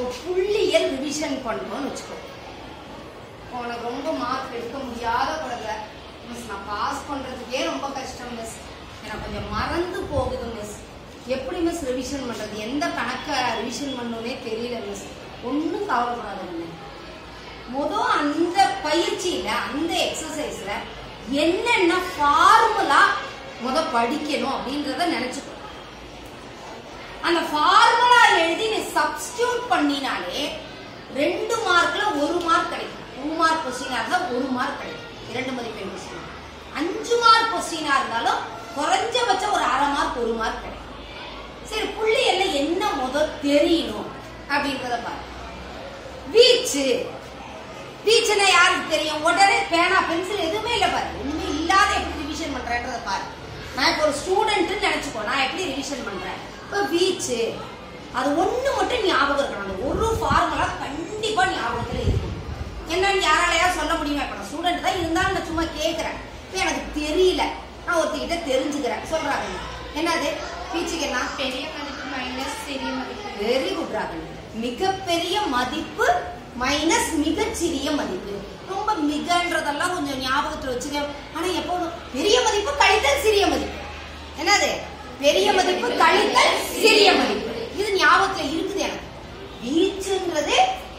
இப்போ புள்ளியல் ரிவிஷன் பண்ணணும்னு வச்சுக்கோ இப்போ உனக்கு ரொம்ப மார்க் எடுக்க முடியாத குழந்தை மிஸ் நான் பாஸ் பண்றதுக்கே ரொம்ப கஷ்டம் மிஸ் எனக்கு கொஞ்சம் மறந்து போகுது மிஸ் எப்படி மிஸ் ரிவிஷன் பண்றது எந்த கணக்கை ரிவிஷன் பண்ணணும்னே தெரியல மிஸ் ஒன்றும் கவலைப்படாதுங்க மொதல் அந்த பயிற்சியில அந்த எக்ஸசைஸ்ல என்னென்ன ஃபார்முலா முத படிக்கணும் அப்படின்றத நினைச்சுக்கோ அந்த ஃபார்முலா எழுதி நீ சப்ஸ்டியூட் பண்ணினாலே ரெண்டு மார்க்ல ஒரு மார்க் கிடைக்கும் டூ மார்க் கொஸ்டினா இருந்தா ஒரு மார்க் கிடைக்கும் இரண்டு மதிப்பெண் கொஸ்டின் அஞ்சு மார்க் கொஸ்டினா இருந்தாலும் குறைஞ்சபட்சம் ஒரு அரை மார்க் ஒரு மார்க் கிடைக்கும் சரி புள்ளி எல்லாம் என்ன முதல் தெரியணும் அப்படின்றத பாரு வீச்சு வீச்சுன்னா யாருக்கு தெரியும் உடனே பேனா பென்சில் எதுவுமே இல்லை பாரு ஒண்ணுமே இல்லாத எப்படி ரிவிஷன் பண்றேன்றத பாரு நான் இப்போ ஒரு ஸ்டூடெண்ட் நினைச்சுக்கோ நான் எப்படி ரிவிஷன் பண்றேன் இப்போ வீச்சு அது ஒண்ணு மட்டும் ஞாபகம் இருக்கணும் அந்த ஒரு ஃபார்முலா கண்டிப்பா ஞாபகத்துல இருக்கணும் என்னன்னு யாராலையா சொல்ல முடியுமா இப்போ நான் ஸ்டூடெண்ட் தான் இருந்தாலும் நான் சும்மா கேட்கறேன் இப்போ எனக்கு தெரியல நான் ஒருத்திக்கிட்ட தெரிஞ்சுக்கிறேன் சொல்றாங்க என்னது வீச்சுக்கு என்ன பெரிய மதிப்பு மைனஸ் சிறிய மதிப்பு வெரி குட் ராகன் மிகப்பெரிய மதிப்பு மைனஸ் மிகச்சிறிய மதிப்பு ரொம்ப மிகன்றதெல்லாம் கொஞ்சம் ஞாபகத்துல வச்சுக்க ஆனா எப்போ பெரிய மதிப்பு கழித்தல் சிறிய மதிப்பு என்னது பெரிய மதிப்பு கழித்தல் சிறிய மதிப்பு இது ஞாபகத்துல இருக்குது எனக்கு வீச்சுன்றது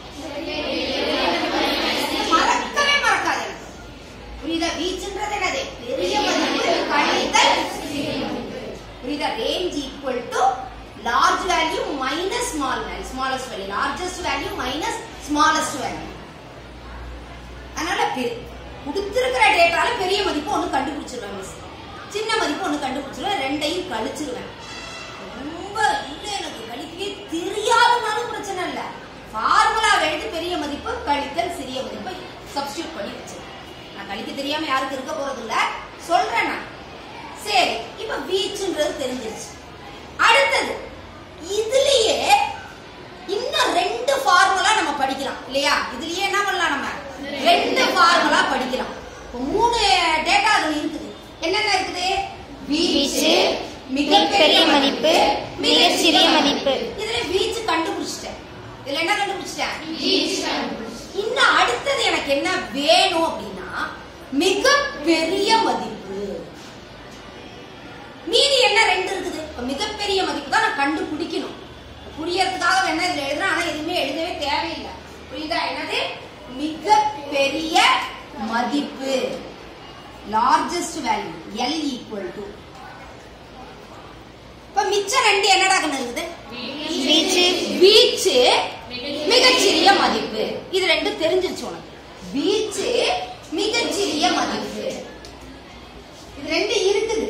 மறக்கவே மறக்காது எனக்கு புரியுதா வீச்சுன்றது என்னது பெரிய மதிப்பு கழித்தல் சிறிய மதிப்பு புரியுதா range equal to large value minus small value smallest value largest value minus smallest value அதனால பெரிய கொடுத்திருக்கிற டேட்டால பெரிய மதிப்பு ஒன்று கண்டுபிடிச்சிருவேன் மிஸ் சின்ன மதிப்பு ஒன்று கண்டுபிடிச்சிருவேன் ரெண்டையும் கழிச்சிருவேன் ரொம்ப இல்லை எனக்கு கழிக்கவே தெரியாதனாலும் பிரச்சனை இல்லை ஃபார்முலா எழுதி பெரிய மதிப்பு கழித்தல் சிறிய மதிப்பை சப்ஸ்டியூட் பண்ணி வச்சிருக்கேன் நான் கழிக்க தெரியாம யாருக்கு இருக்க போறது இல்ல சொல்றேன் நான் சரி இப்ப வீச்சுன்றது தெரிஞ்சிருச்சு அடுத்தது இதுலயே இன்னும் ரெண்டு ஃபார்முலா நம்ம படிக்கலாம் இல்லையா இதுலயே என்ன பண்ணலாம் நம்ம ரெண்டு ஃபார்முலா படிக்கலாம் இப்போ மூணு டேட்டா அதுல இருக்குது என்னென்ன இருக்குது வீச்சு, மிகப்பெரிய மதிப்பு, மிகச்சிறிய மதிப்பு. இதுல வீச்சு கண்டுபிடிச்சிட்டேன் இதுல என்ன கண்டுபிடிச்சிட்டேன் இன்னும் அடுத்தது எனக்கு என்ன வேணும் அப்படின்னா மிக பெரிய மதிப்பு மீதி என்ன ரெண்டு இருக்குது இப்ப மிகப்பெரிய மதிப்பு தான் நான் கண்டுபிடிக்கணும் புரியறதுக்காக வேணா இதுல எழுதுறேன் ஆனா எதுவுமே எழுதவே தேவையில்லை புரியுதா என்னது மிக பெரிய மதிப்பு largest value L equal to இப்ப மிச்சம் ரெண்டு என்னடா கண்ணு இருக்குது வீச்சு வீச்சு மிகச்சிறிய மதிப்பு இது ரெண்டும் தெரிஞ்சிருச்சு உனக்கு வீச்சு மிகச்சிறிய மதிப்பு இது ரெண்டு இருக்குது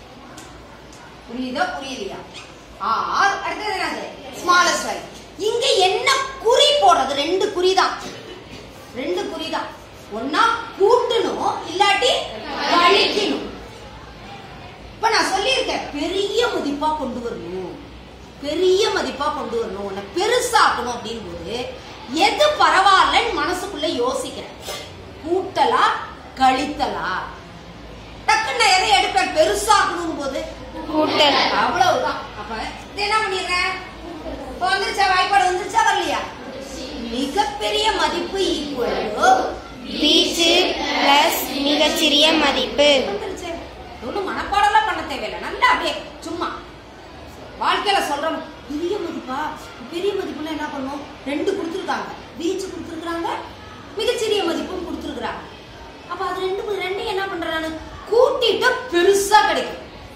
புரியுதா புரியலையா ஆர் அடுத்தது என்னது ஸ்மாலஸ்ட் வேல்யூ இங்க என்ன குறி போடுறது ரெண்டு குறி தான் ரெண்டு குறி தான் ஒன்னா கூட்டணும் இல்லாட்டி கழிக்கணும் இப்ப நான் சொல்லியிருக்கேன் பெரிய மதிப்பா கொண்டு வரணும் பெரிய மதிப்பா கொண்டு வரணும் உன்னை பெருசாக்கணும் அப்படின்னு போது எது பரவாயில்லன்னு மனசுக்குள்ள யோசிக்கிறேன் கூட்டலா கழித்தலா டக்குன்னு நான் எதை எடுப்பேன் பெருசாக்கணும் போது கூட்டல் அவ்வளவுதான் அப்ப இது என்ன பண்ணிடுறேன் இப்ப வந்துருச்சா வாய்ப்பாடு வந்துருச்சா வரலையா மிகப்பெரிய மதிப்பு ஈக்குவல் வீச்சு பிளஸ் மிகச்சிறிய மதிப்பு வந்துருச்சு ஒன்றும் மனப்பாடம்லாம் பண்ண தேவையில்லை நல்லா அப்படியே சும்மா வாழ்க்கையில சொல்றோம் பெரிய மதிப்பா பெரிய மதிப்புல என்ன பண்ணும் ரெண்டு கொடுத்துருக்காங்க வீச்சு கொடுத்துருக்காங்க மிகச்சிறிய மதிப்பும் கொடுத்துருக்காங்க அப்ப அது ரெண்டு ரெண்டையும் என்ன பண்றானு கூட்டிட்டு பெருசா கிடைக்கும்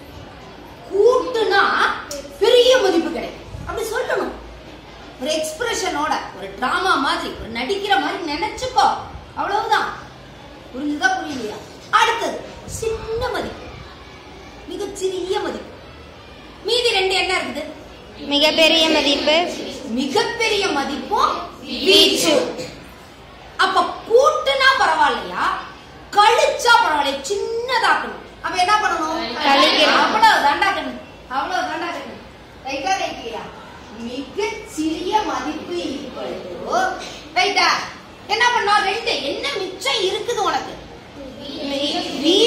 கூட்டுனா பெரிய மதிப்பு கிடைக்கும் அப்படி சொல்லணும் ஒரு எக்ஸ்பிரஷனோட ஒரு டிராமா மாதிரி ஒரு நடிக்கிற மாதிரி நினைச்சுக்கோ அவ்வளவுதான் புரிஞ்சுதா புரியலையா அடுத்தது சின்ன மதிப்பு மிகச்சிறிய மதிப்பு மீதி ரெண்டு என்ன இருக்குது மிகப்பெரிய மதிப்பு மிகப்பெரிய மதிப்பும் வீச்சு அப்ப கூட்டுனா பரவாயில்லையா கழிச்சா பரவாயில்லையா சின்னதாக்கணும் அப்ப என்ன பண்ணணும் கழிக்கணும். அவ்வளவு தாண்டாக்கணும் அவ்வளவு தாண்டாக்கணும் ரைட்டா ரைட்லையா மிக சிறிய மதிப்பு ஈக்குவல் டு ரைட்டா என்ன பண்ணோம் ரெண்டு என்ன மிச்சம் இருக்குது உனக்கு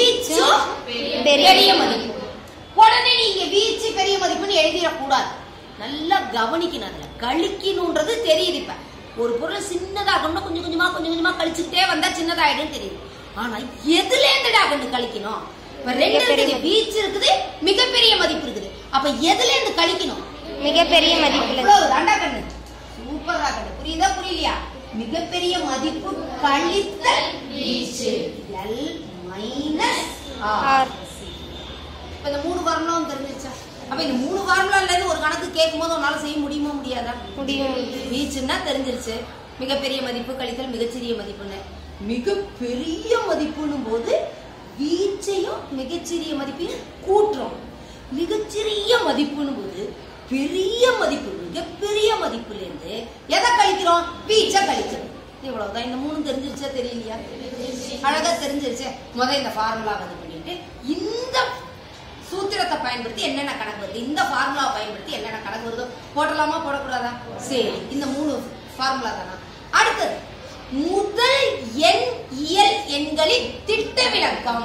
வீச்சும் பெரிய பெரிய மதிப்பு உடனே நீங்க வீச்சு பெரிய மதிப்புன்னு எழுதிடக்கூடாது நல்லா கவனிக்கணும் அதுல கழிக்கணும்ன்றது தெரியுது இப்ப ஒரு பொருள் சின்னதாகணும்னா கொஞ்சம் கொஞ்சமா கொஞ்சம் கொஞ்சமா கழிச்சுக்கிட்டே வந்தா சின்னதாயிடும் தெரியுது ஆனா எதுல இருந்துடா கண்ணு கழிக்கணும் இப்ப ரெண்டு மிகப்பெரிய இருக்குது வீச்சு இருக்குது மிகப்பெரிய மதிப்பு இருக்குது அப்ப எதுல இருந்து கழிக்கணும் மிகப்பெரிய மதிப்புல இவ்வளவு தாண்டா கண்ணு சூப்பரா கண்ணு புரியுதா புரியலையா மிகப்பெரிய மதிப்பு கழித்தல் வீச்சு எல் மைனஸ் ஆர் ஆர் இப்ப இந்த மூணு ஃபார்முலாவும் தெரிஞ்சிருச்சா அப்ப இந்த மூணு ஃபார்முலால இருந்து ஒரு கணக்கு கேட்கும் போது உன்னால செய்ய முடியுமா முடியாதா முடியும் வீச்சுன்னா தெரிஞ்சிருச்சு மிகப்பெரிய மதிப்பு கழித்தல் மிகச்சிறிய மதிப்புன்னு மிகப்பெரிய மதிப்புன்னும் போது வீச்சையும் மிகச்சிறிய மதிப்பையும் கூட்டுறோம் மிகச்சிறிய மதிப்புன்னும் போது பெரிய மதிப்பு மிகப்பெரிய மதிப்புல இருந்து எதை கழிக்கிறோம் வீச்ச கழிக்கிறோம் இவ்வளவுதான் இந்த மூணு தெரிஞ்சிருச்சா தெரியலையா அழகா தெரிஞ்சிருச்சு முத இந்த ஃபார்முலா வந்து பண்ணிட்டு இந்த சூத்திரத்தை பயன்படுத்தி என்னென்ன கணக்கு வருது இந்த ஃபார்முலாவை பயன்படுத்தி என்னென்ன கணக்கு வருதோ போடலாமா போடக்கூடாதா சரி இந்த மூணு ஃபார்முலா தானா அடுத்தது முதல் எண் இயல் எண்களின் திட்ட விளக்கம்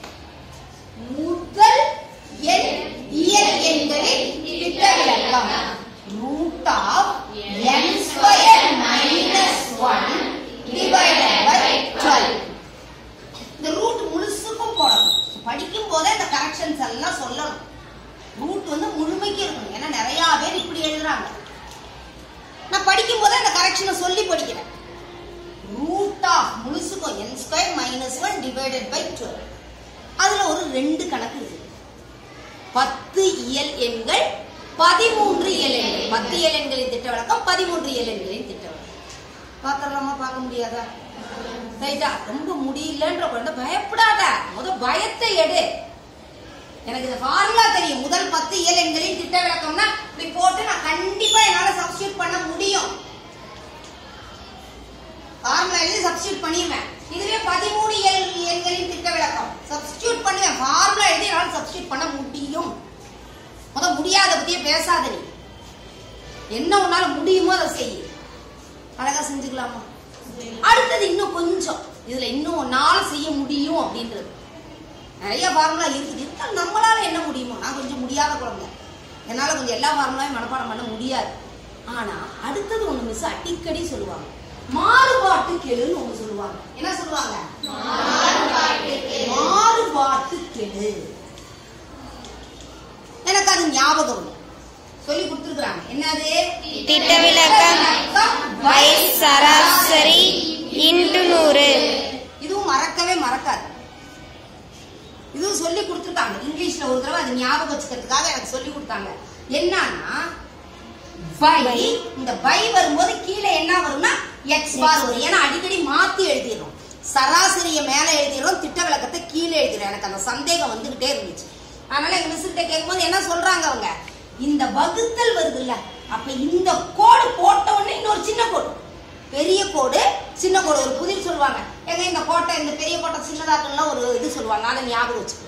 முதல் எண் இயல் எண்களின் திட்ட விளக்கம் root of N square minus one divided by twelve இந்த ரூட் முழுசுக்கும் போடணும் படிக்கும் போதே இந்த கரெக்ஷன்ஸ் எல்லாம் சொல்லணும் ரூட் வந்து முழுமைக்கு இருக்கணும் ஏன்னா நிறைய பேர் இப்படி எழுதுறாங்க நான் படிக்கும் போதே அந்த கரெக்ஷனை சொல்லி படிக்கிறேன் ரூட் ஆஃப் முழுசுக்கும் N square minus one divided by twelve அதுல ஒரு ரெண்டு கணக்கு இருக்கு பத்து இயல் எண்கள் பதிமூன்று இயல் எண்கள் பத்து இயல் எண்களின் திட்ட விளக்கம் பதிமூன்று இயல் எண்களின் திட்ட விளக்கம் பாத்திரலாமா பார்க்க முடியாதா ரைட்டா ரொம்ப முடியலன்ற குழந்தை பயப்படாத முத பயத்தை எடு எனக்கு இந்த ஃபார்முலா தெரியும் முதல் பத்து இயல் எண்களின் திட்ட விளக்கம்னா இப்படி போட்டு நான் கண்டிப்பா என்னால சப்ஸ்டியூட் பண்ண முடியும் ஃபார்முலா எழுதி சப்ஸ்டியூட் பண்ணிடுவேன் இதுவே பதிமூணு எண் எண்களின் திட்ட விளக்கம் சப்ஸ்டியூட் பண்ணுவேன் ஃபார்முலா எழுதி என்னால சப்ஸ்டியூட் பண்ண முடியும் முத முடியாத பத்தியே பேசாத நீ என்ன உன்னால முடியுமோ அதை செய் அழகா செஞ்சுக்கலாமா அடுத்தது இன்னும் கொஞ்சம் இதுல இன்னும் உன்னால செய்ய முடியும் அப்படின்றது நிறைய ஃபார்முலா இருக்குது இருந்தாலும் நம்மளால என்ன முடியுமோ நான் கொஞ்சம் முடியாத குழந்தை என்னால கொஞ்சம் எல்லா ஃபார்முலாவையும் மனப்பாடம் பண்ண முடியாது ஆனா அடுத்தது ஒண்ணு மிஸ் அடிக்கடி சொல்லுவாங்க மாறுபாட்டு கெழுன்னு ஒண்ணு சொல்லுவாங்க என்ன சொல்லுவாங்க மாறுபாட்டு கெழு எனக்கு அது ஞாபகம் இல்லை. சொல்லி கொடுத்துருக்காங்க என்னது திட்ட விளக்கம் பை சராசரி இன்ட்டு நூறு இதுவும் மறக்கவே மறக்காது இதுவும் சொல்லி கொடுத்துருக்காங்க இங்கிலீஷ்ல ஒரு தடவை அது ஞாபகம் வச்சுக்கிறதுக்காக எனக்கு சொல்லி கொடுத்தாங்க என்னன்னா பை இந்த பை வரும்போது கீழே என்ன வரும்னா எக்ஸ் பார் வரும் ஏன்னா அடிக்கடி மாத்தி எழுதிடுறோம் சராசரிய மேல எழுதிடுறோம் திட்ட விளக்கத்தை கீழே எழுதிடுறோம் எனக்கு அந்த சந்தேகம் வந்துகிட்டே இருந்துச்சு அதனால எங்க மிஸ் கிட்ட கேட்கும்போது என்ன சொல்றாங்க அவங்க இந்த வகுத்தல் வருதுல்ல அப்ப இந்த கோடு போட்ட உடனே இன்னொரு சின்ன கோடு பெரிய கோடு சின்ன கோடு ஒரு புதிர் சொல்லுவாங்க எங்க இந்த கோட்டை இந்த பெரிய கோட்டை சின்னதாக்கணும்னா ஒரு இது சொல்லுவாங்க அதை ஞாபகம் வச்சுக்கோ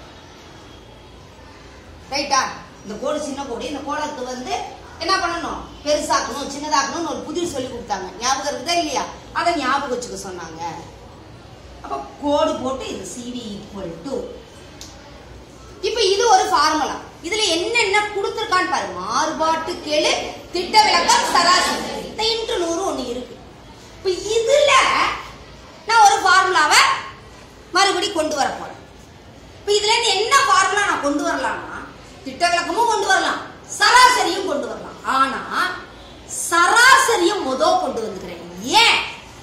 ரைட்டா இந்த கோடு சின்ன கோடு இந்த கோடத்துக்கு வந்து என்ன பண்ணணும் பெருசாக்கணும் சின்னதாக்கணும்னு ஒரு புதிர் சொல்லி கொடுத்தாங்க ஞாபகம் இருக்குதா இல்லையா அதை ஞாபகம் வச்சுக்க சொன்னாங்க அப்ப கோடு போட்டு இது சிடி ஈக்குவல் டு இப்ப இது ஒரு ஃபார்முலா இதுல என்னென்ன கொடுத்திருக்கான்னு பாரு மாறுபாட்டு கெழு திட்ட விளக்கம் சராசரி இந்த இன்ட்டு நூறு ஒண்ணு இருக்கு இப்ப இதுல நான் ஒரு ஃபார்முலாவை மறுபடி கொண்டு வர போறேன் இப்ப இதுல இருந்து என்ன ஃபார்முலா நான் கொண்டு வரலாம்னா திட்ட விளக்கமும் கொண்டு வரலாம் சராசரியும் கொண்டு வரலாம் ஆனா சராசரியும் முத கொண்டு வந்துக்கிறேன் ஏன்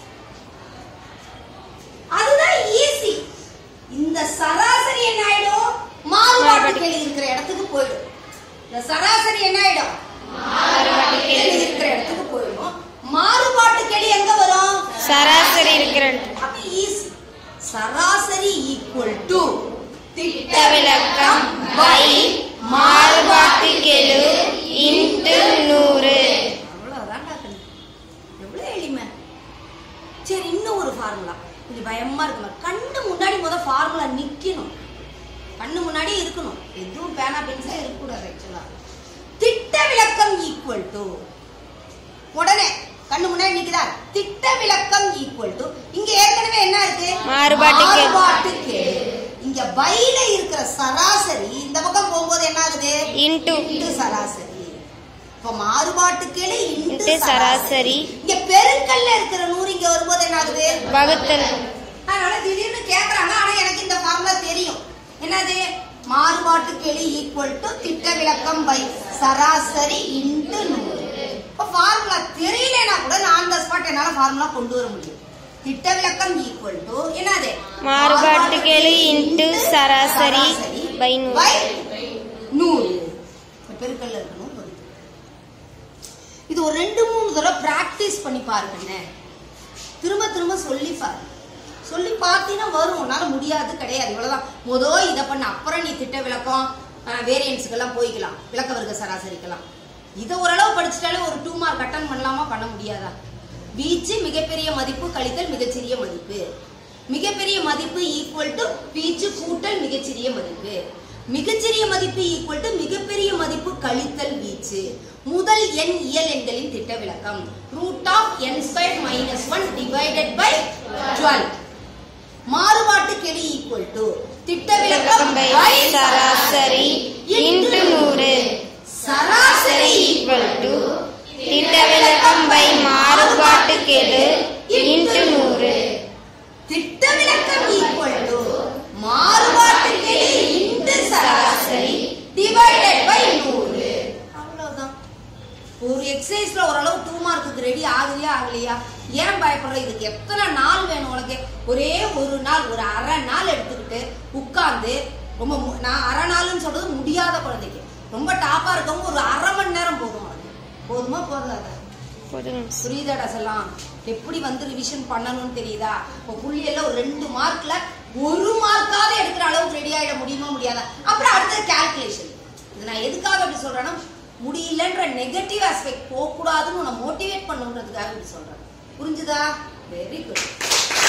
அதுதான் ஈஸி இந்த சராசரி என்ன ஆயிடும் மாறுபாட்டு கேள்வி இருக்கிற இடத்துக்கு போயிடும் இந்த சராசரி என்ன ஆயிடும் கேள்வி இருக்கிற இடத்துக்கு போயிடும் மாறுபாட்டு கேள்வி எங்க வரும் சராசரி இருக்கிற இடத்துல. அப்ப ஈஸி சராசரி ஈக்குவல் டு திட்ட விளக்கம் பை மாறுபாட்டு கெழு இன்ட்டு நூறு அவ்வளவுதான் கண்ணு எவ்வளவு எளிமை சரி இன்னும் ஒரு ஃபார்முலா கொஞ்சம் பயமா இருக்குமா கண்ணு முன்னாடி முத ஃபார்முலா நிக்கணும் கண்ணு முன்னாடி இருக்கணும் எதுவும் பேனா பென்சிலே இருக்கக்கூடாது ஆக்சுவலா திட்ட விளக்கம் ஈக்குவல் டு உடனே கண்ணு முன்னாடி நிக்குதா திட்ட விளக்கம் ஈக்குவல் டு இங்க ஏற்கனவே என்ன இருக்கு மாறுபாட்டு கெழு. மாறுபாட்டு கெழு. இங்க பைல இருக்கிற சராசரி இந்த பக்கம் போகும்போது என்ன ஆகுது இன்ட்டு இன்டு சராசரி இப்ப மாறுபாட்டு கெழு இன்ட்டு இன்ட்டு சராசரி இங்க பெருக்கல்ல இருக்கிற நூறு இங்க வரும்போது என்ன ஆகுது வகுத்தல் அதனால திடீர்னு கேக்குறாங்க ஆனா எனக்கு இந்த ஃபார்முலா தெரியும் என்னது மாறுபாட்டு கெழு ஈக்குவல் டு திட்ட விளக்கம் பை சராசரி இன்ட்டு நூறு இப்ப ஃபார்முலா தெரியலனா கூட நான் அந்த ஸ்பாட் என்னால ஃபார்முலா கொண்டு வர முடியும் திட்ட விளக்கம் ஈக்குவல் டு என்னது மாறுபாட்டு கெழு இன்ட்டு சராசரி பை நூறு. பை நூறு இப்ப பெருக்கல்ல இருக்கணும் வகுத்தல். இது ஒரு ரெண்டு மூணு தடவை பிராக்டிஸ் பண்ணி பாருங்க திரும்ப திரும்ப சொல்லி பாருங்க சொல்லி பார்த்தீங்கன்னா வரும் உன்னால முடியாது கிடையாது இவ்வளவுதான் மொதோ இதை பண்ண அப்புறம் நீ திட்ட விளக்கம் வேரியன்ஸுக்கெல்லாம் போய்க்கலாம் விளக்க வர்க்க சராசரிக்கலாம் இதை ஓரளவு படிச்சுட்டாலே ஒரு டூ மார்க் அட்டன் பண்ணலாமா பண்ண முடியாதா வீச்சு மிகப்பெரிய மதிப்பு கழித்தல் மிகச்சிறிய மதிப்பு மிகப்பெரிய மதிப்பு ஈக்குவல் டு வீச்சு கூட்டல் மிகச்சிறிய மதிப்பு மிகச்சிறிய மதிப்பு ஈக்குவல் டு மிகப்பெரிய மதிப்பு கழித்தல் வீச்சு முதல் எண் இயல் எண்களின் திட்ட விளக்கம் root of N square minus one divided by twelve மாறுபாட்டு கெழு ஈக்குவல் டு திட்ட விளக்கம் பை by சராசரி இன்ட்டு நூறு சராசரி ஈக்குவல் டு திட்ட விளக்கம் பை மாறுபாட்டு கெழு இன்ட்டு நூறு திட்ட விளக்கம் ஈக்குவல் டு மாறுபாட்டு கெழு இன்டு சராசரி டிவைடட் பை நூறு அவ்வளவுதான் ஒரு எக்ஸசைஸ்ல ஓரளவு டூ மார்க்குக்கு ரெடி ஆகலையா ஆகலையா ஏன் பயப்படுற இதுக்கு எத்தனை நாள் வேணும் உனக்கு ஒரே ஒரு நாள் ஒரு அரை நாள் எடுத்துக்கிட்டு உட்கார்ந்து ரொம்ப மு- நான் அரை நாள்னு சொல்றது முடியாத குழந்தைக்கு ரொம்ப டாப்பா இருக்கவங்க ஒரு அரை மணி நேரம் போதும் உனக்கு போதுமா போதாதா போதுங்க புரியுதாடா செல்லாம் எப்படி வந்து ரிவிஷன் பண்ணணும்னு தெரியுதா இப்போ புள்ளி எல்லாம் ஒரு ரெண்டு மார்க்ல ஒரு மார்க்காவது எடுக்கிற அளவுக்கு ரெடி ஆயிட முடியுமா முடியாதா அப்புறம் அடுத்தது கால்குலேஷன் இது நான் எதுக்காக அப்படி சொல்றேன்னா முடியலன்ற நெகட்டிவ் ஆஸ்பெக்ட் போகக்கூடாதுன்னு உன்னை மோட்டிவேட் பண்ணுன்றதுக்காக இப்படி சொல்றேன் புரிஞ்சுதா வெரி குட்